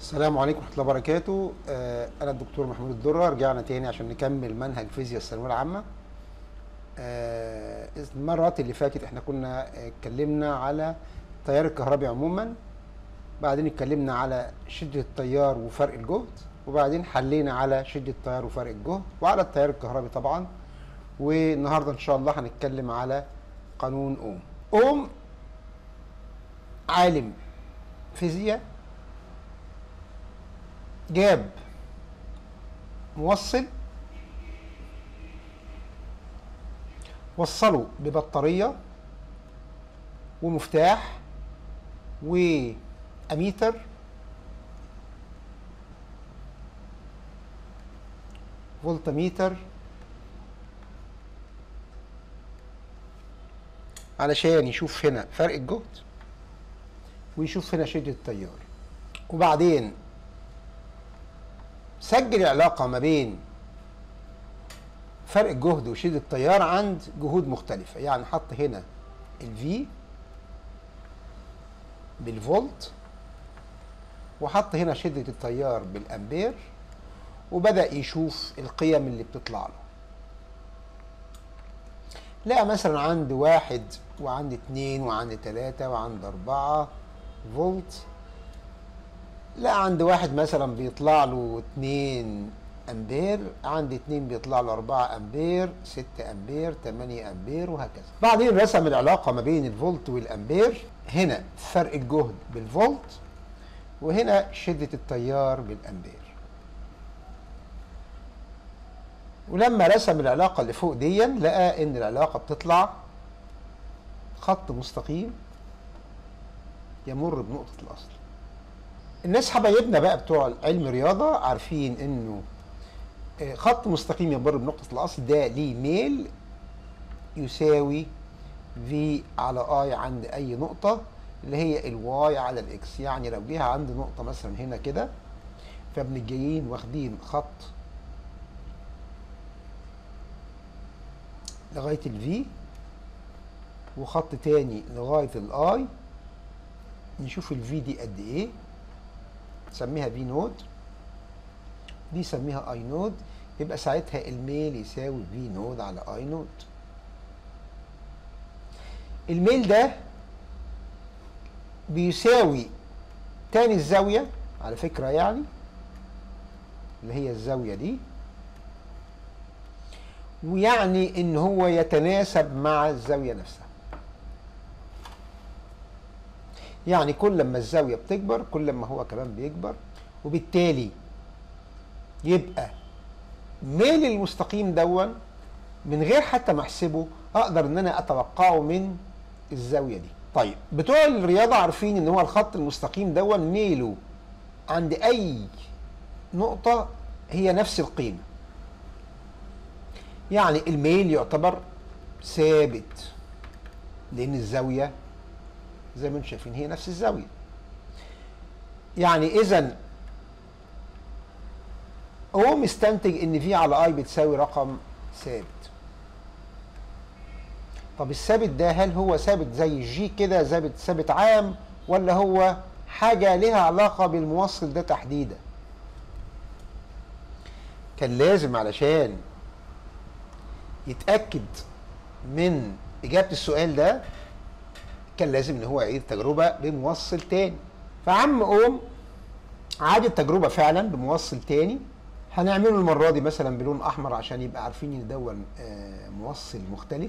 السلام عليكم ورحمة الله وبركاته آه، أنا الدكتور محمود الدرة رجعنا تاني عشان نكمل منهج فيزياء الثانوية العامة آه، المرات اللي فاتت احنا كنا آه، اتكلمنا على التيار الكهربي عموما بعدين اتكلمنا على شدة التيار وفرق الجهد وبعدين حلينا على شدة التيار وفرق الجهد وعلى التيار الكهربي طبعا والنهارده ان شاء الله هنتكلم على قانون اوم اوم عالم فيزياء جاب موصل وصله ببطارية ومفتاح وأميتر فولتميتر علشان يشوف هنا فرق الجهد ويشوف هنا شدة التيار وبعدين سجل العلاقة ما بين فرق الجهد وشدة التيار عند جهود مختلفة يعني حط هنا الفي بالفولت وحط هنا شدة التيار بالأمبير وبدأ يشوف القيم اللي بتطلع له لقى مثلا عند واحد وعند اتنين وعند تلاتة وعند أربعة فولت لا عند واحد مثلا بيطلع له 2 امبير عند اتنين بيطلع له 4 امبير 6 امبير 8 امبير وهكذا بعدين رسم العلاقه ما بين الفولت والامبير هنا فرق الجهد بالفولت وهنا شده التيار بالامبير ولما رسم العلاقه اللي فوق دي لقى ان العلاقه بتطلع خط مستقيم يمر بنقطه الاصل الناس حبايبنا بقى بتوع علم رياضة عارفين انه خط مستقيم يمر بنقطة الأصل ده ليه ميل يساوي في على اي عند أي نقطة اللي هي الواي على الإكس يعني لو جه عند نقطة مثلا هنا كده فبن جايين واخدين خط لغاية الفي وخط تاني لغاية الاي نشوف الفي دي قد ايه نسميها في نود دي سميها اي نود يبقى ساعتها الميل يساوي في نود على اي نود الميل ده بيساوي تاني الزاوية على فكرة يعني اللي هي الزاوية دي ويعني ان هو يتناسب مع الزاوية نفسها يعني كل ما الزاوية بتكبر كل ما هو كمان بيكبر وبالتالي يبقى ميل المستقيم دون من غير حتى ما احسبه اقدر ان انا اتوقعه من الزاوية دي طيب بتوع الرياضة عارفين ان هو الخط المستقيم دون ميله عند اي نقطة هي نفس القيمة يعني الميل يعتبر ثابت لان الزاوية زي ما انتم شايفين هي نفس الزاويه يعني اذا هو مستنتج ان في على اي بتساوي رقم ثابت طب الثابت ده هل هو ثابت زي الجي كده ثابت ثابت عام ولا هو حاجه لها علاقه بالموصل ده تحديدا كان لازم علشان يتاكد من اجابه السؤال ده كان لازم ان هو يعيد التجربه بموصل تاني فعم اوم عاد التجربه فعلا بموصل تاني هنعمله المره دي مثلا بلون احمر عشان يبقى عارفين ان دون موصل مختلف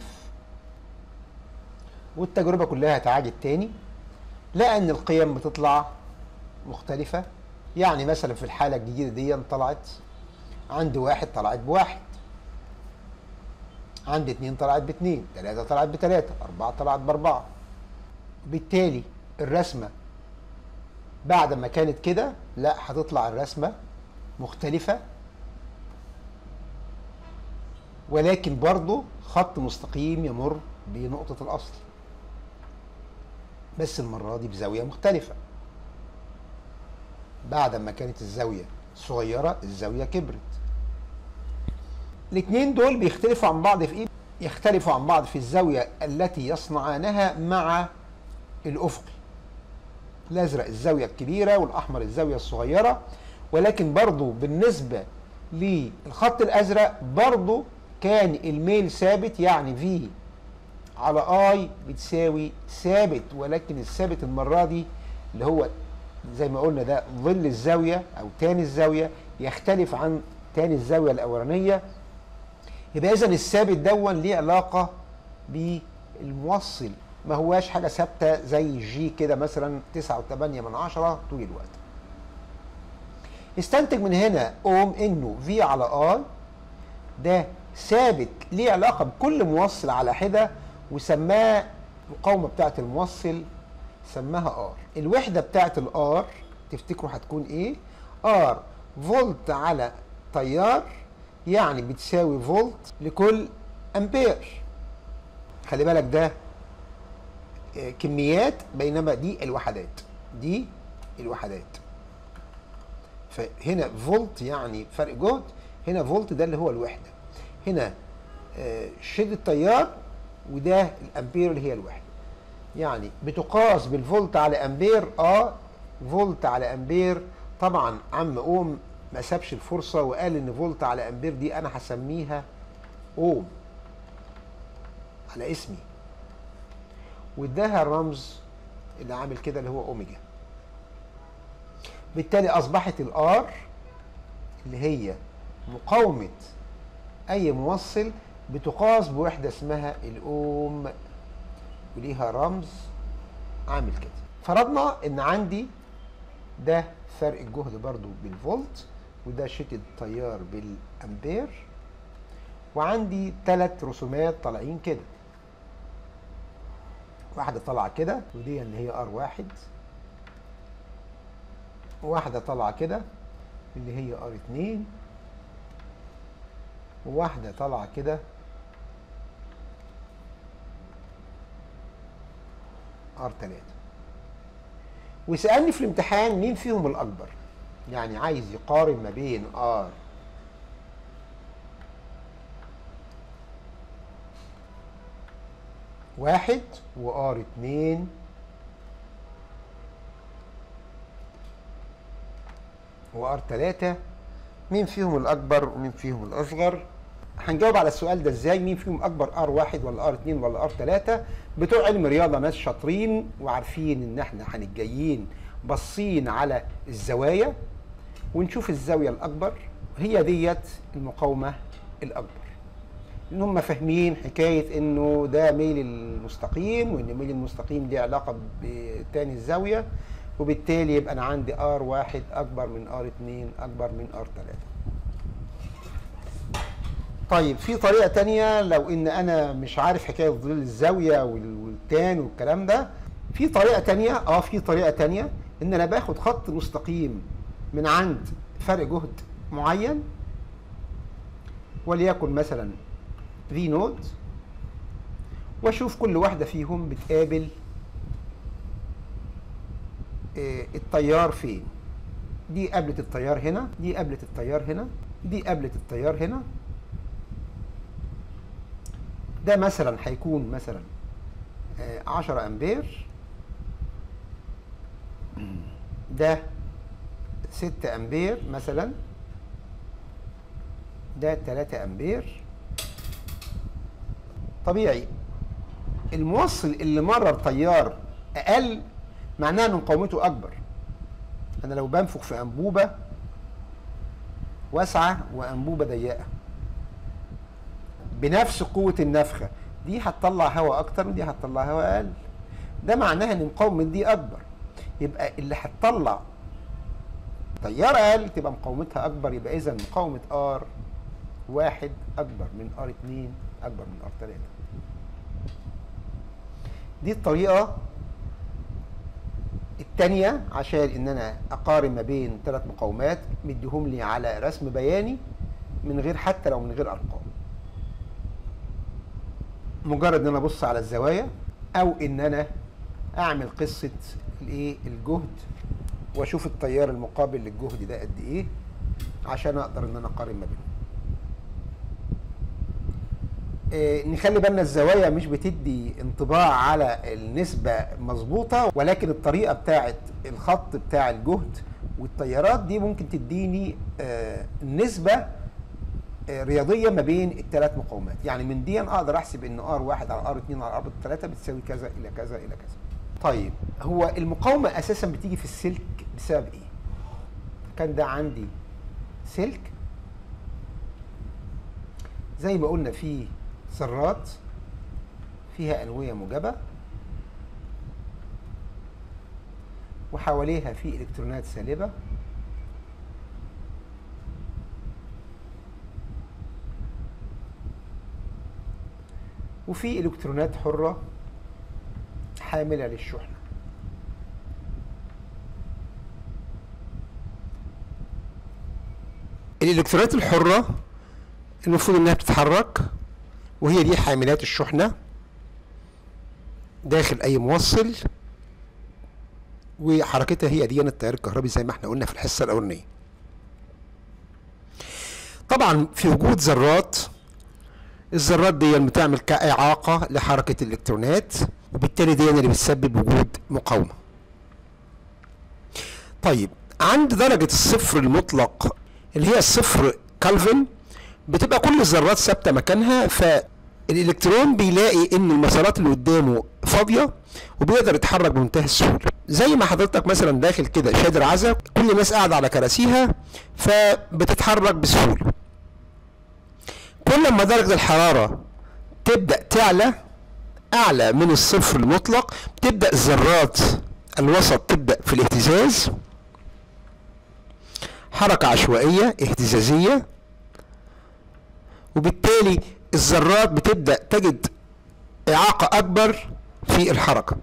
والتجربه كلها هتعاد تاني لقى ان القيم بتطلع مختلفه يعني مثلا في الحاله الجديده دي طلعت عند واحد طلعت بواحد عند اتنين طلعت باتنين تلاته طلعت بتلاته اربعه طلعت باربعه بالتالي الرسمة بعد ما كانت كده لا هتطلع الرسمة مختلفة ولكن برضه خط مستقيم يمر بنقطة الأصل بس المرة دي بزاوية مختلفة بعد ما كانت الزاوية صغيرة الزاوية كبرت الاثنين دول بيختلفوا عن بعض في ايه؟ يختلفوا عن بعض في الزاوية التي يصنعانها مع الأفقي الازرق الزاويه الكبيره والاحمر الزاويه الصغيره ولكن برضو بالنسبه للخط الازرق برضو كان الميل ثابت يعني في على اي بتساوي ثابت ولكن الثابت المره دي اللي هو زي ما قلنا ده ظل الزاويه او تاني الزاويه يختلف عن تاني الزاويه الاولانيه يبقى اذا الثابت دون ليه علاقه بالموصل ما هواش حاجه ثابته زي جي كده مثلا 9.8 من عشرة طول الوقت استنتج من هنا اوم انه في على ار ده ثابت ليه علاقه بكل موصل على حده وسماه المقاومه بتاعه الموصل سماها ار الوحده بتاعه الار تفتكروا هتكون ايه ار فولت على تيار يعني بتساوي فولت لكل امبير خلي بالك ده آه، كميات بينما دي الوحدات دي الوحدات فهنا فولت يعني فرق جهد هنا فولت ده اللي هو الوحده هنا آه، شدة التيار وده الامبير اللي هي الوحده يعني بتقاس بالفولت على امبير اه فولت على امبير طبعا عم اوم ما سابش الفرصه وقال ان فولت على امبير دي انا هسميها اوم على اسمي واداها الرمز اللي عامل كده اللي هو اوميجا بالتالي اصبحت الار اللي هي مقاومه اي موصل بتقاس بوحده اسمها الاوم وليها رمز عامل كده فرضنا ان عندي ده فرق الجهد برضو بالفولت وده شدة التيار بالامبير وعندي ثلاث رسومات طالعين كده واحدة طالعة كده ودي اللي هي ار واحد وواحدة طالعة كده اللي هي ار اتنين وواحدة طالعة كده ار 3 وسألني في الامتحان مين فيهم الأكبر يعني عايز يقارن ما بين ار واحد وار اتنين وار تلاتة مين فيهم الأكبر ومين فيهم الأصغر هنجاوب على السؤال ده ازاي مين فيهم اكبر ار واحد ولا ار اتنين ولا ار تلاتة بتوع علم رياضه ناس شاطرين وعارفين ان احنا هنتجايين باصين على الزوايا ونشوف الزاويه الاكبر هي ديت المقاومه الاكبر ان هم فاهمين حكايه انه ده ميل المستقيم وان ميل المستقيم ليه علاقه بتاني الزاويه وبالتالي يبقى انا عندي ار واحد اكبر من ار اتنين اكبر من ار تلاته طيب في طريقة تانية لو ان انا مش عارف حكاية ظل الزاوية وال- والتان والكلام ده في طريقة تانية اه في طريقة تانية ان انا باخد خط مستقيم من عند فرق جهد معين وليكن مثلا في نود واشوف كل واحدة فيهم بتقابل آه، التيار فين دي قابلت التيار هنا دي قابلت التيار هنا دي قابلت التيار هنا ده مثلا هيكون مثلا آه، 10 امبير ده 6 امبير مثلا ده 3 امبير طبيعي الموصل اللي مرر تيار اقل معناه ان مقاومته اكبر انا لو بنفخ في انبوبه واسعه وانبوبه ضيقه بنفس قوة النفخة دي هتطلع هواء أكتر ودي هتطلع هواء أقل ده معناها إن مقاومة دي أكبر يبقى اللي هتطلع تيار أقل تبقى مقاومتها أكبر يبقى إذا مقاومة ار واحد أكبر من ار اتنين أكبر من ار تلاتة دي الطريقة التانية عشان إن أنا أقارن ما بين ثلاث مقاومات مديهم لي على رسم بياني من غير حتى لو من غير أرقام مجرد ان انا ابص على الزوايا او ان انا اعمل قصه الايه الجهد واشوف التيار المقابل للجهد ده قد ايه عشان اقدر ان انا اقارن ما بينهم آه، نخلي بالنا الزوايا مش بتدي انطباع على النسبة مظبوطة ولكن الطريقة بتاعت الخط بتاع الجهد والتيارات دي ممكن تديني آه، نسبة آه، رياضية ما بين الثلاث مقاومات يعني من دي اقدر احسب ان ار واحد على ار 2 على ار 3 بتساوي كذا الى كذا الى كذا طيب هو المقاومة اساسا بتيجي في السلك بسبب ايه كان ده عندي سلك زي ما قلنا في ذرات فيها أنوية موجبة وحواليها في إلكترونات سالبة وفي إلكترونات حرة حاملة للشحنة الإلكترونات الحرة المفروض إنها بتتحرك وهي دي حاملات الشحنة داخل أي موصل وحركتها هي دي التيار الكهربي زي ما احنا قلنا في الحصة الأولانية طبعا في وجود ذرات الذرات دي بتعمل كإعاقة لحركة الإلكترونات وبالتالي دي اللي بتسبب وجود مقاومة طيب عند درجة الصفر المطلق اللي هي الصفر كالفن بتبقى كل الذرات ثابته مكانها فالالكترون بيلاقي ان المسارات اللي قدامه فاضيه وبيقدر يتحرك بمنتهى السهوله زي ما حضرتك مثلا داخل كده شادر عزا كل الناس قاعده على كراسيها فبتتحرك بسهوله كل ما درجه الحراره تبدا تعلى اعلى من الصفر المطلق تبدا الذرات الوسط تبدا في الاهتزاز حركه عشوائيه اهتزازيه وبالتالي الذرات بتبدا تجد اعاقه اكبر في الحركه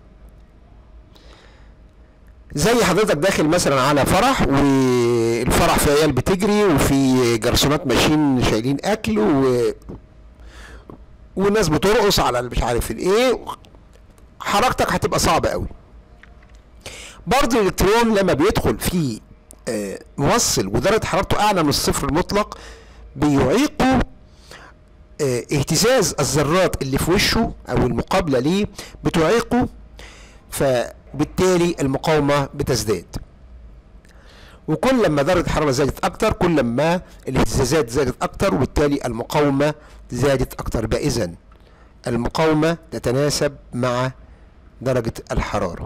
زي حضرتك داخل مثلا على فرح والفرح في عيال بتجري وفي جرسونات ماشيين شايلين اكل و والناس بترقص على مش عارف الايه حركتك هتبقى صعبه قوي برضه الالكترون لما بيدخل في آه، موصل ودرجه حرارته اعلى من الصفر المطلق بيعيقه اه اهتزاز الذرات اللي في وشه او المقابله ليه بتعيقه فبالتالي المقاومه بتزداد وكل ما درجه الحراره زادت اكتر كل ما الاهتزازات زادت اكتر وبالتالي المقاومه زادت اكتر بقى اذا المقاومه تتناسب مع درجه الحراره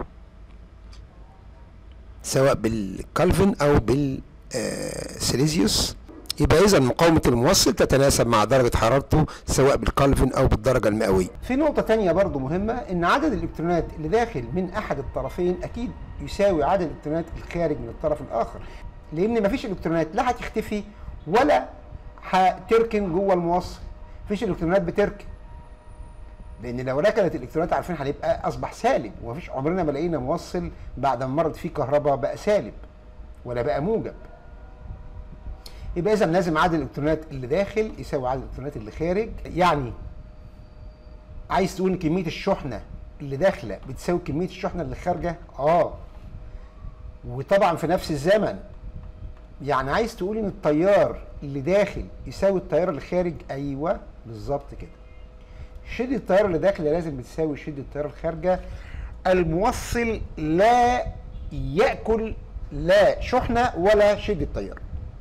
سواء بالكالفن او بالسيليزيوس يبقى اذا مقاومه الموصل تتناسب مع درجه حرارته سواء بالكالفن او بالدرجه المئويه في نقطه تانية برضو مهمه ان عدد الالكترونات اللي داخل من احد الطرفين اكيد يساوي عدد الالكترونات الخارج من الطرف الاخر لان مفيش الكترونات لا هتختفي ولا هتركن جوه الموصل مفيش الكترونات بتركن لان لو ركنت الالكترونات عارفين هنبقى اصبح سالب ومفيش عمرنا ما لقينا موصل بعد ما مرت فيه كهرباء بقى سالب ولا بقى موجب يبقى اذا لازم عدد الالكترونات اللي داخل يساوي عدد الالكترونات اللي خارج يعني عايز تقول ان كميه الشحنه اللي داخله بتساوي كميه الشحنه اللي خارجه اه وطبعا في نفس الزمن يعني عايز تقول ان التيار اللي داخل يساوي التيار اللي خارج ايوه بالظبط كده شده التيار اللي داخل لازم بتساوي شده التيار الخارجه الموصل لا ياكل لا شحنه ولا شده تيار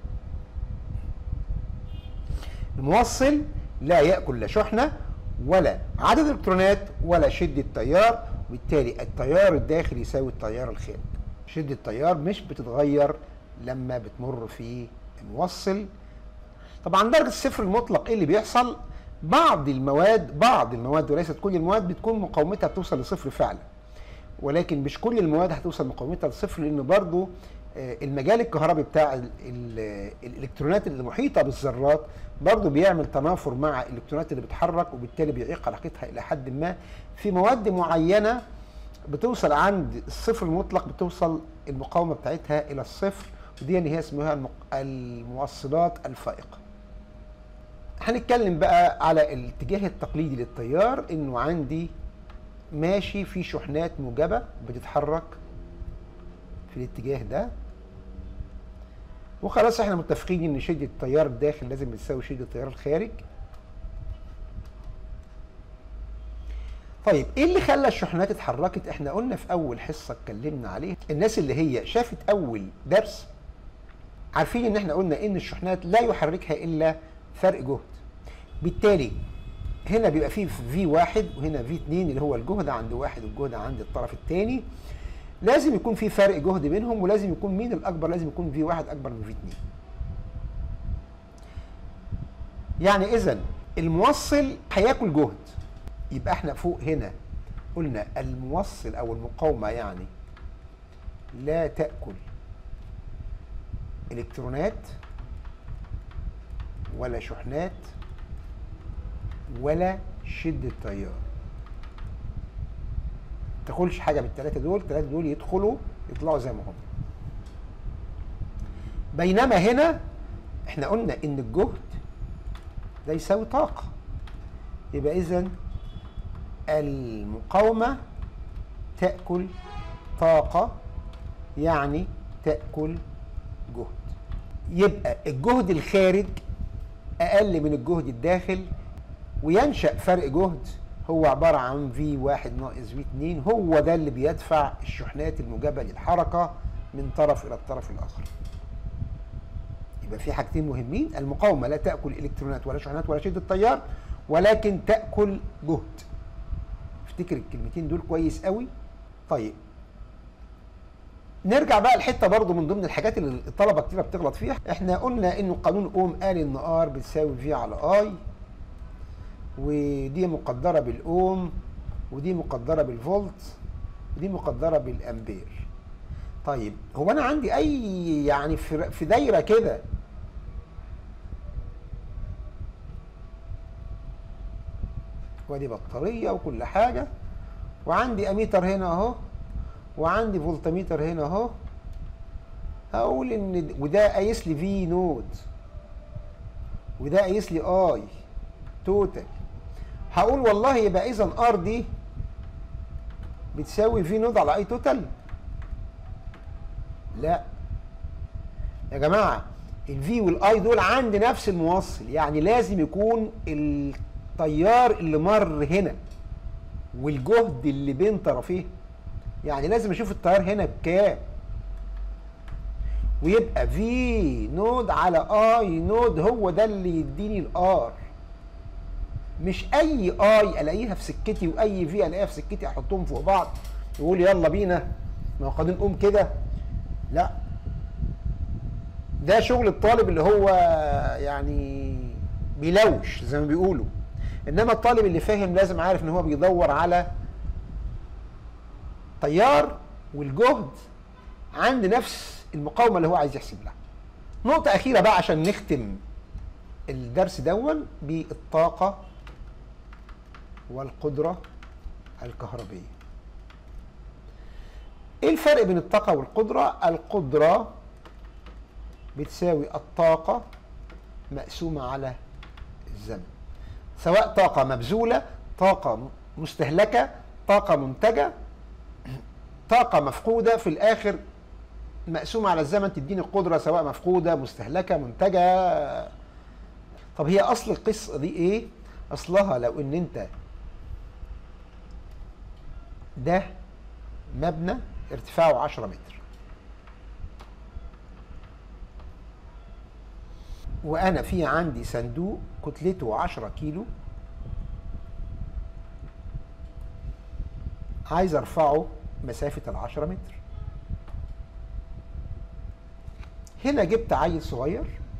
الموصل لا ياكل لا شحنه ولا عدد الالكترونات ولا شده تيار وبالتالي التيار الداخلي يساوي التيار الخارجي شده التيار مش بتتغير لما بتمر في الموصل طبعا درجه الصفر المطلق ايه اللي بيحصل بعض المواد بعض المواد وليست كل المواد بتكون مقاومتها بتوصل لصفر فعلا ولكن مش كل المواد هتوصل مقاومتها لصفر لان برضو آه، المجال الكهربي بتاع الالكترونات اللي محيطه بالذرات برضه بيعمل تنافر مع الالكترونات اللي بتتحرك وبالتالي بيعيق حركتها الى حد ما في مواد معينه بتوصل عند الصفر المطلق بتوصل المقاومه بتاعتها الى الصفر ودي اللي هي اسمها الموصلات الفائقه هنتكلم بقى على الاتجاه التقليدي للتيار انه عندي ماشي في شحنات موجبه بتتحرك في الاتجاه ده وخلاص احنا متفقين ان شده التيار الداخل لازم بتساوي شده التيار الخارج طيب ايه اللي خلى الشحنات اتحركت احنا قلنا في اول حصه اتكلمنا عليه الناس اللي هي شافت اول درس عارفين ان احنا قلنا ان الشحنات لا يحركها الا فرق جهد بالتالي هنا بيبقى فيه في واحد وهنا في اتنين اللي هو الجهد عند واحد والجهد عند الطرف الثاني لازم يكون في فرق جهد بينهم ولازم يكون مين الاكبر لازم يكون في واحد اكبر من في اتنين يعني اذا الموصل هياكل جهد يبقى احنا فوق هنا قلنا الموصل او المقاومه يعني لا تاكل الكترونات ولا شحنات ولا شده تيار تاكلش حاجه من الثلاثه دول الثلاثه دول يدخلوا يطلعوا زي ما هم بينما هنا احنا قلنا ان الجهد ده يساوي طاقه يبقى اذا المقاومه تاكل طاقه يعني تاكل جهد يبقى الجهد الخارج اقل من الجهد الداخل وينشا فرق جهد هو عباره عن في واحد ناقص في اتنين هو ده اللي بيدفع الشحنات الموجبه للحركه من طرف الى الطرف الاخر يبقى في حاجتين مهمين المقاومه لا تاكل الكترونات ولا شحنات ولا شده تيار ولكن تاكل جهد افتكر الكلمتين دول كويس قوي طيب نرجع بقى لحته برضو من ضمن الحاجات اللي الطلبه كتير بتغلط فيها احنا قلنا انه قانون اوم قال ان ار بتساوي في على اي ودي مقدره بالاوم ودي مقدره بالفولت ودي مقدره بالامبير طيب هو انا عندي اي يعني في في دايره كده وادي بطاريه وكل حاجه وعندي اميتر هنا اهو وعندي فولتميتر هنا اهو هقول ان وده قايس لي في نود وده قايس لي اي توتال هقول والله يبقى اذا ار دي بتساوي في نود على اي توتال لا يا جماعه الفي والاي دول عند نفس الموصل يعني لازم يكون التيار اللي مر هنا والجهد اللي بين طرفيه يعني لازم اشوف التيار هنا بكام ويبقى في نود على اي نود هو ده اللي يديني الار مش اي اي الاقيها في سكتي واي في الاقيها في سكتي احطهم فوق بعض يقول يلا بينا ما قاعدين نقوم كده لا ده شغل الطالب اللي هو يعني بيلوش زي ما بيقولوا انما الطالب اللي فاهم لازم عارف ان هو بيدور على تيار والجهد عند نفس المقاومه اللي هو عايز يحسب لها نقطه اخيره بقى عشان نختم الدرس دون بالطاقه والقدره الكهربيه ايه الفرق بين الطاقه والقدره القدره بتساوي الطاقه مقسومه على الزمن سواء طاقه مبذوله طاقه مستهلكه طاقه منتجه طاقة مفقودة في الآخر مقسومة على الزمن تديني القدرة سواء مفقودة مستهلكة منتجة طب هي أصل القصة دي إيه؟ أصلها لو إن أنت ده مبنى ارتفاعه 10 متر وأنا في عندي صندوق كتلته 10 كيلو عايز أرفعه مسافة العشرة متر هنا جبت عيل صغير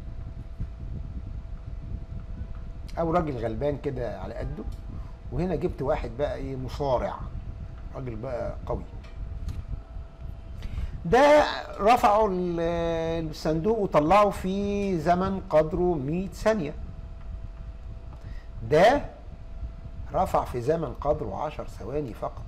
او راجل غلبان كده على قده وهنا جبت واحد بقى ايه مصارع راجل بقى قوي ده رفعوا الصندوق وطلعوا في زمن قدره 100 ثانية ده رفع في زمن قدره 10 ثواني فقط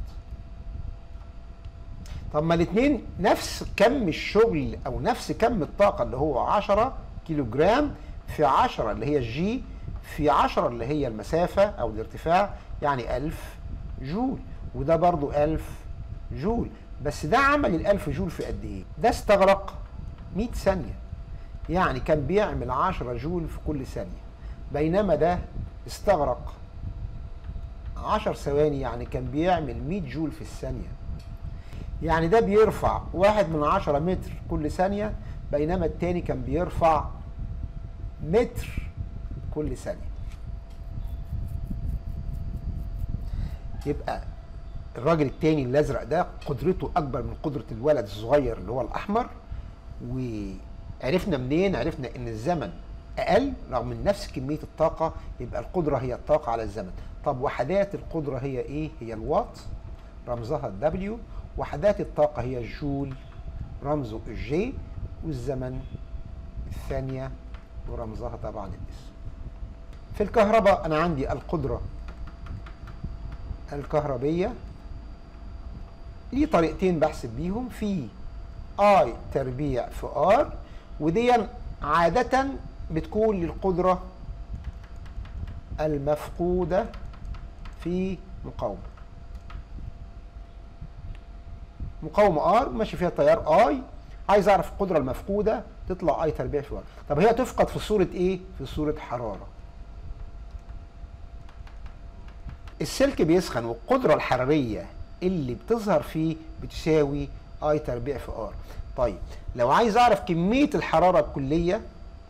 طب ما الاثنين نفس كم الشغل او نفس كم الطاقه اللي هو 10 كيلو جرام في 10 اللي هي الجي في 10 اللي هي المسافه او الارتفاع يعني 1000 جول وده برضو 1000 جول بس ده عمل ال 1000 جول في قد ايه؟ ده استغرق 100 ثانيه يعني كان بيعمل 10 جول في كل ثانيه بينما ده استغرق 10 ثواني يعني كان بيعمل 100 جول في الثانية يعني ده بيرفع واحد من عشرة متر كل ثانية بينما التاني كان بيرفع متر كل ثانية يبقى الراجل التاني الازرق ده قدرته اكبر من قدره الولد الصغير اللي هو الاحمر وعرفنا منين عرفنا ان الزمن اقل رغم من نفس كميه الطاقه يبقى القدره هي الطاقه على الزمن طب وحدات القدره هي ايه هي الوات رمزها الدبليو وحدات الطاقه هي الجول رمزه الجي والزمن الثانيه ورمزها طبعا الاس في الكهرباء انا عندي القدره الكهربيه ليه طريقتين بحسب بيهم في اي تربيع في ار ودي عادة بتكون للقدرة المفقودة في مقاومة مقاومة ار ماشي فيها تيار اي عايز اعرف القدرة المفقودة تطلع اي تربيع في ار طب هي تفقد في صورة ايه؟ في صورة حرارة السلك بيسخن والقدرة الحرارية اللي بتظهر فيه بتساوي اي تربيع في ار طيب لو عايز اعرف كميه الحراره الكليه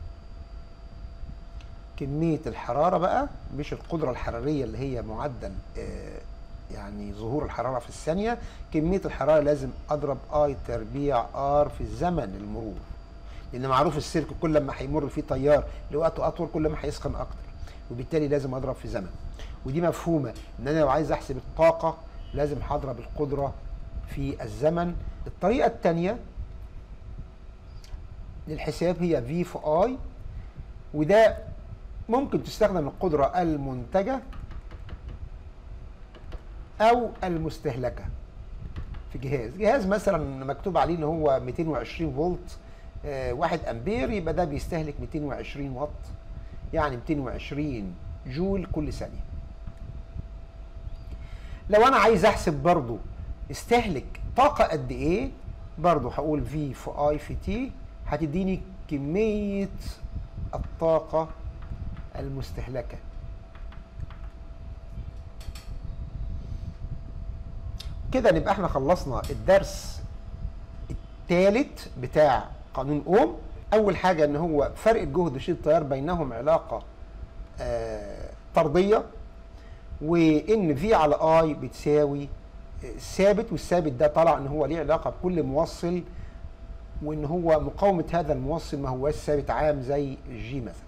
كميه الحراره بقى مش القدره الحراريه اللي هي معدل آه يعني ظهور الحراره في الثانيه كميه الحراره لازم اضرب اي تربيع ار في الزمن المرور لان معروف السلك كل ما هيمر فيه تيار لوقت اطول كل ما هيسخن اكتر وبالتالي لازم اضرب في زمن ودي مفهومه ان انا لو عايز احسب الطاقه لازم هضرب القدرة في الزمن الطريقة الثانية للحساب هي في في اي وده ممكن تستخدم القدرة المنتجة أو المستهلكة في جهاز جهاز مثلا مكتوب عليه ان هو 220 فولت آه 1 امبير يبقى ده بيستهلك 220 واط يعني 220 جول كل ثانيه لو انا عايز احسب برضو استهلك طاقة قد ايه برضو هقول في في اي في تي هتديني كمية الطاقة المستهلكة كده نبقى احنا خلصنا الدرس الثالث بتاع قانون اوم اول حاجة ان هو فرق الجهد وشيل التيار بينهم علاقة آه طردية وان في على اي بتساوي ثابت والثابت ده طلع ان هو ليه علاقه بكل موصل وان هو مقاومه هذا الموصل ما هوش ثابت عام زي الجي مثلا.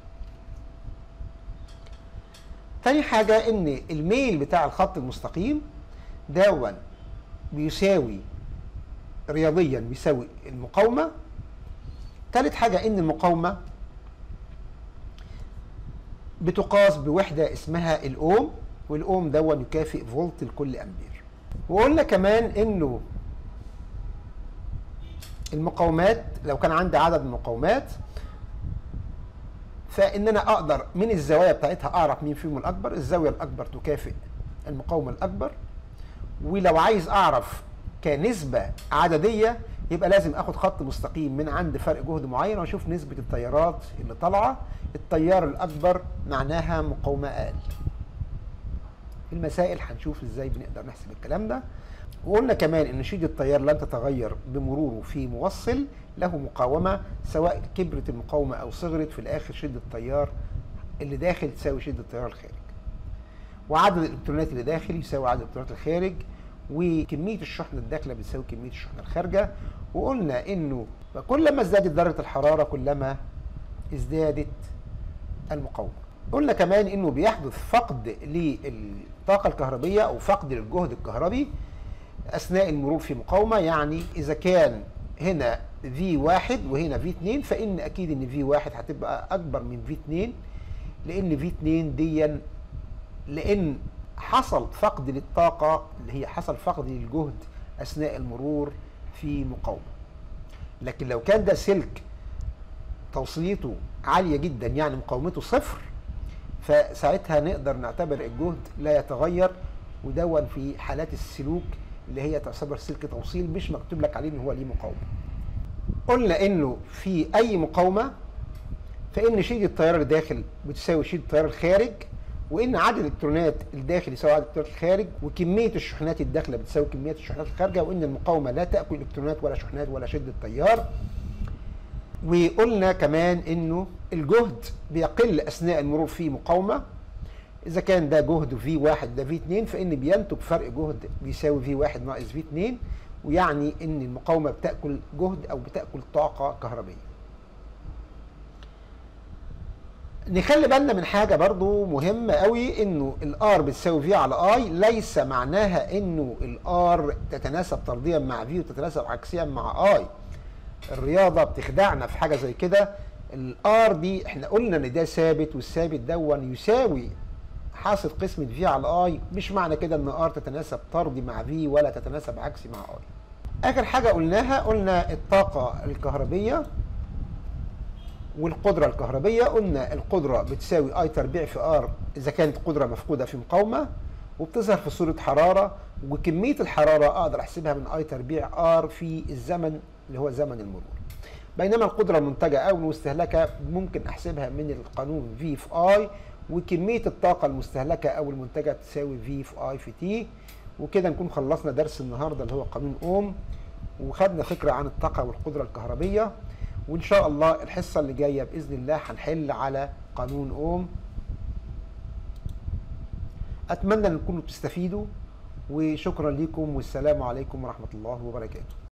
تاني حاجه ان الميل بتاع الخط المستقيم دون بيساوي رياضيا بيساوي المقاومه. تالت حاجه ان المقاومه بتقاس بوحده اسمها الاوم والاوم دون يكافئ فولت لكل امبير وقلنا كمان انه المقاومات لو كان عندي عدد المقاومات فان انا اقدر من الزوايا بتاعتها اعرف مين فيهم الاكبر الزاويه الاكبر تكافئ المقاومه الاكبر ولو عايز اعرف كنسبه عدديه يبقى لازم اخد خط مستقيم من عند فرق جهد معين واشوف نسبه التيارات اللي طالعه التيار الاكبر معناها مقاومه اقل في المسائل هنشوف ازاي بنقدر نحسب الكلام ده وقلنا كمان ان شدة التيار لن تتغير بمروره في موصل له مقاومة سواء كبرت المقاومة او صغرت في الاخر شدة التيار اللي داخل تساوي شدة التيار الخارج وعدد الالكترونات اللي داخل يساوي عدد الالكترونات الخارج وكمية الشحنة الداخلة بتساوي كمية الشحنة الخارجة وقلنا انه كلما ازدادت درجة الحرارة كلما ازدادت المقاومة قلنا كمان انه بيحدث فقد للطاقه الكهربيه او فقد للجهد الكهربي اثناء المرور في مقاومه يعني اذا كان هنا في واحد وهنا في 2 فان اكيد ان في واحد هتبقى اكبر من في 2 لان في 2 دي لان حصل فقد للطاقه اللي هي حصل فقد للجهد اثناء المرور في مقاومه لكن لو كان ده سلك توصيلته عاليه جدا يعني مقاومته صفر فساعتها نقدر نعتبر الجهد لا يتغير ودون في حالات السلوك اللي هي تعتبر سلك توصيل مش مكتوب لك عليه ان هو ليه مقاومه. قلنا انه في اي مقاومه فان شده التيار اللي داخل بتساوي شده التيار الخارج وان عدد الالكترونات الداخل يساوي عدد الالكترونات الخارج وكميه الشحنات الداخله بتساوي كميه الشحنات الخارجه وان المقاومه لا تاكل الكترونات ولا شحنات ولا شده تيار وقلنا كمان انه الجهد بيقل اثناء المرور في مقاومه اذا كان ده جهد في 1 ده في 2 فان بينتج فرق جهد بيساوي في 1 ناقص في 2 ويعني ان المقاومه بتاكل جهد او بتاكل طاقه كهربيه نخلي بالنا من حاجه برضو مهمه قوي انه الار بتساوي في على اي ليس معناها انه الار تتناسب طرديا مع في وتتناسب عكسيا مع اي الرياضه بتخدعنا في حاجه زي كده الار دي احنا قلنا ان ده ثابت والثابت دون يساوي حاصل قسمة في على اي مش معنى كده ان ار تتناسب طردي مع في ولا تتناسب عكسي مع اي اخر حاجة قلناها قلنا الطاقة الكهربية والقدرة الكهربية قلنا القدرة بتساوي اي تربيع في ار اذا كانت قدرة مفقودة في مقاومة وبتظهر في صورة حرارة وكمية الحرارة اقدر احسبها من اي تربيع ار في الزمن اللي هو زمن المرور بينما القدرة المنتجة او المستهلكة ممكن احسبها من القانون في في اي وكمية الطاقة المستهلكة او المنتجة تساوي في في اي في تي وكده نكون خلصنا درس النهاردة اللي هو قانون اوم وخدنا فكرة عن الطاقة والقدرة الكهربية وان شاء الله الحصة اللي جاية باذن الله هنحل على قانون اوم اتمنى ان تكونوا تستفيدوا وشكرا لكم والسلام عليكم ورحمة الله وبركاته